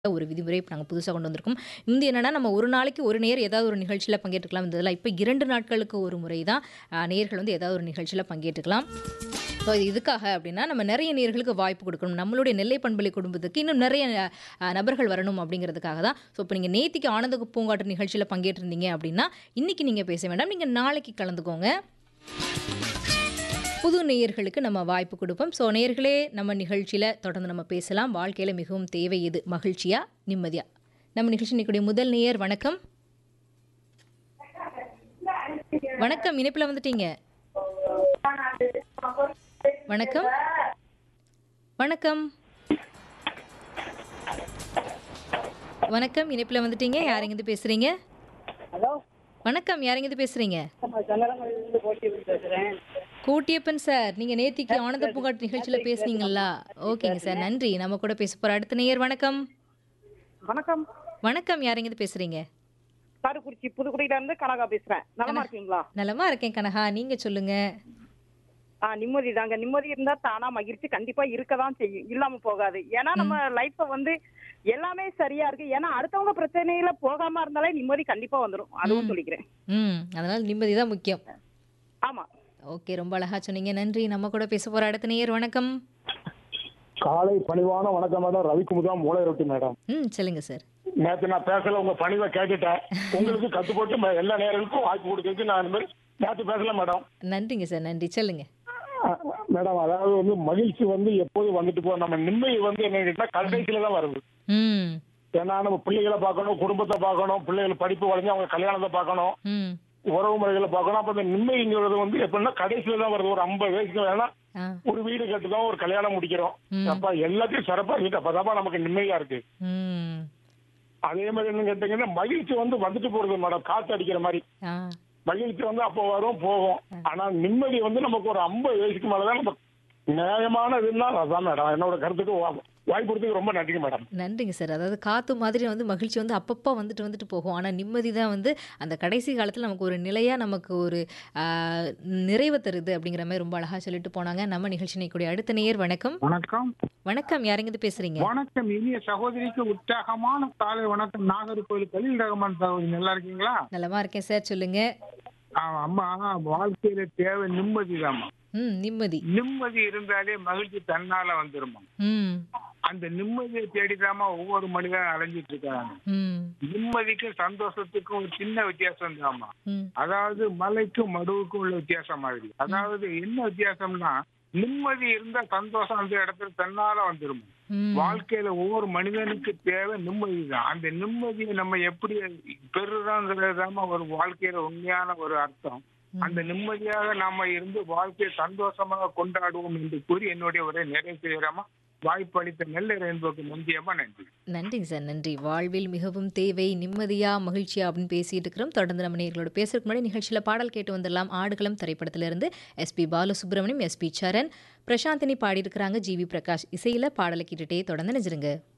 ஒரு விதிமுறை இப்ப நாங்க புதுசா கொண்டு வந்திருக்கோம். முந்தி என்னன்னா, நம்ம ஒரு நாளைக்கு ஒரு நேயர் ஏதாவது ஒரு நிகழ்ச்சியில பங்கேற்றுக்கலாம் இருந்ததுல, இப்ப 2 நாட்களுக்கு ஒரு முறை தான் அ நேயர்கள் வந்து ஏதாவது ஒரு நிகழ்ச்சியில பங்கேற்றுக்கலாம். ஸோ இதுக்காக அப்டின்னா, நம்ம நெறைய நேயர்களுக்கு வாய்ப்பு குடுக்கணும். நம்மளுடைய நெல்லை பண்பலை குடும்பத்துக்கு இன்னும் நெறைய அ நபர்கள் வரணும் அப்டிங்கிறதுக்காக தான். ஸோ இப்ப நீங்க நேத்திக்கு ஆனந்த பூங்காற்று நிகழ்ச்சியில பங்கேற்றிருந்தீங்க அப்டின்னா, இன்னைக்கு நீங்க பேச வேண்டாம். நீங்க நாளைக்கு கலந்துக்கோங்க. புது நேயர்களுக்கு நம்ம வாய்ப்பு குடுப்போம். ஸோ நேயர்களே நம்ம நிகழ்ச்சியில தொடர்ந்து நம்ம பேசலாம். வாழ்க்கையில மிகவும் தேவை எது? மகிழ்ச்சியா? நிம்மதியா? நம்ம நிகழ்ச்சி இன்னைக்குடைய முதல் நேயர் வணக்கம். வணக்கம். இணைப்புல வந்துட்டீங்க. வணக்கம். வணக்கம். வணக்கம். இணைப்புல வந்துட்டீங்க. யார் எங்கேருந்து பேசுறீங்க? ஹலோ வணக்கம். யார் எங்கேருந்து பேசுறீங்க? நான் சங்கரங்கோயிலிருந்து கோட்டியப்பன் பேசுகிறேன் கோட்டியப்பன் சார், நீங்க நேத்திக்கு ஆனந்த பூங்காற்று நிகழ்ச்சியில பேசுனீங்களா? ஓகேங்க சார். நன்றி. நம்ம கூட பேச போற அடுத்த நேயர் வணக்கம். வணக்கம் வணக்கம். யார் எங்கேருந்து பேசுறீங்க? காரைக்குறிச்சி புதுக்குடியில இருந்து கனகா பேசுறேன் நலமா இருக்கீங்களா நலமா இருக்கேன் கனகா. நீங்க சொல்லுங்க. ஆ நிம்மதி தாங்க நிம்மதி இருந்தா தானா மகிழ்ச்சி கண்டிப்பா இருக்கதான் செய்யும் இல்லாம போகாது ஏன்னா நம்ம லைஃப்ப வந்து எல்லாமே சரியா இருக்கு ஏன்னா அடுத்தவங்க பிரச்சனையில போகாம இருந்தாலே நிம்மதி கண்டிப்பா வந்துரும் அதுவும் சொல்லிக்கிறேன் ம். அதனால நிம்மதி தான் முக்கியம். ஆமா ஓகே. ரொம்ப அழகா சொன்னீங்க. நன்றி. நம்ம கூட பேச போற அடுத்த நேயர் வணக்கம். காலை பணிவான வணக்கம் மேடம் ரவிக்குமுதா மூளை ரொட்டி மேடம் ம். சொல்லுங்க சார். நேத்து நான் பேசல உங்க பணிவை கேட்டுட்டேன் உங்களுக்கு கத்து போட்டு ம- எல்லா நேரங்களுக்கும் வாய்ப்பு கொடுக்கறதுக்கு நான் இந்த மாதிரி நேத்து பேசல மேடம் நன்றிங்க சார். நன்றி. சொல்லுங்க. அஹ், மேடம் அதாவது வந்து மகிழ்ச்சி வந்து எப்போதும் வந்துட்டு போ நம்ம நிம்மதி வந்து என்ன கேட்டா கடைசியில தான் வருது ம். ஏன்னா நம்ம பிள்ளைகளை பார்க்கணும் குடும்பத்தை பார்க்கணும் பிள்ளைகள் படிப்பு வளைஞ்சு அவங்க கல்யாணத்தை பார்க்கணும் ம். உறவு முறைகளை பார்க்கணும் அப்ப இந்த நிம்மதிங்கிறது வந்து எப்படின்னா கடைசியில தான் வருது ஒரு ஐம்பது வயசுக்கு வேணா ஆ. ஒரு வீடு கட்டுதான் ஒரு கல்யாணம் முடிக்கிறோம் ம். அப்ப எல்லாத்தையும் சிறப்பா இருக்கு அப்பதான் நமக்கு நிம்மதியா இருக்கு ம். அதே மாதிரி என்ன கேட்டீங்கன்னா மகிழ்ச்சி வந்து வந்துட்டு போறது மேடம் காத்து அடிக்கிற மாதிரி ஆ. மகிழ்ச்சி வந்து அப்போ வரும் போகும் ஆனா நிம்மதி வந்து நமக்கு ஒரு ஐம்பது வயசுக்கு மேலதான் நம்ம நியாயமானதுன்னா அதான் மேடம் என்னோட கருத்துக்கு வா- வாய்ப்பு கொடுத்ததுக்கு ரொம்ப நன்றிங்க மேடம் நன்றிங்க சார். அதாவது காத்து மாதிரி வந்து மகிழ்ச்சி வந்து அப்பப்போ வந்துட்டு வந்துட்டு போகும். ஆனா நிம்மதி தான் வந்து அந்த கடைசி காலத்துல நமக்கு ஒரு நிலையா நமக்கு ஒரு ஆ, நிறைவு தருது அப்படிங்கிற மாதிரி ரொம்ப அழகா சொல்லிட்டு போனாங்க. நம்ம நிகழ்ச்சி நினைக்கக்கூடிய அடுத்த நேயர் வணக்கம். வணக்கம் வணக்கம். யார் எங்கேருந்து பேசுறீங்க? வணக்கம் இனிய சகோதரிக்கு உற்சாகமான காலை வணக்கம் நாகர்கோவில் கலில் ரகமான் சகோதரி நல்லா இருக்கீங்களா நலமா இருக்கேன் சார். சொல்லுங்க. ஆ, அம்மா வாழ்க்கையில தேவை நிம்மதி ம். நிம்மதி. நிம்மதி இருந்தாலே மகிழ்ச்சி தன்னால வந்துருமா ம். அந்த நிம்மதியை தேடிதாம்மா ஒவ்வொரு மனிதனும் அலைஞ்சிட்டு இருக்காங்க ம். நிம்மதிக்கும் சந்தோஷத்துக்கும் ஒரு சின்ன வித்தியாசம் தாம்மா ம். அதாவது மலைக்கும் மடுவுக்கும் உள்ள வித்தியாசம் மாதிரி அதாவது என்ன வித்தியாசம்னா நிம்மதி இருந்தா சந்தோஷம் அந்த இடத்துல தன்னால வந்துரும் ம். வாழ்க்கையில ஒவ்வொரு மனிதனுக்கு தேவை நிம்மதி தான் அந்த நிம்மதியை நம்ம எப்படி பெறுறோங்கிறதாம ஒரு வாழ்க்கையில உண்மையான ஒரு அர்த்தம் அந்த நிம்மதியாக நாம இருந்து வாழ்க்கையை சந்தோஷமாக கொண்டாடுவோம் என்று கூறி என்னுடைய உரை நிறைவு செய்யறாமா வாய்ப்பு அளித்த நெல்லை ரெயின்போக்கு முந்தியமா நன்றி நன்றிங்க சார். நன்றி. வாழ்வில் மிகவும் தேவை நிம்மதியா, மகிழ்ச்சியா அப்படின்னு பேசிட்டு இருக்கிறோம். தொடர்ந்து நம்ம நேயர்களோட பேசுறதுக்கு முன்னாடி நிகழ்ச்சியில பாடல் கேட்டு வந்துடலாம். ஆடுகளம் திரைப்படத்திலிருந்து எஸ்பி பாலசுப்ரமணியம், எஸ்பி சரண், பிரசாந்தினி பாடியிருக்கிறாங்க. ஜிவி பிரகாஷ் இசையில பாடலை கேட்டுட்டே தொடர்ந்து நினைச்சிருங்க.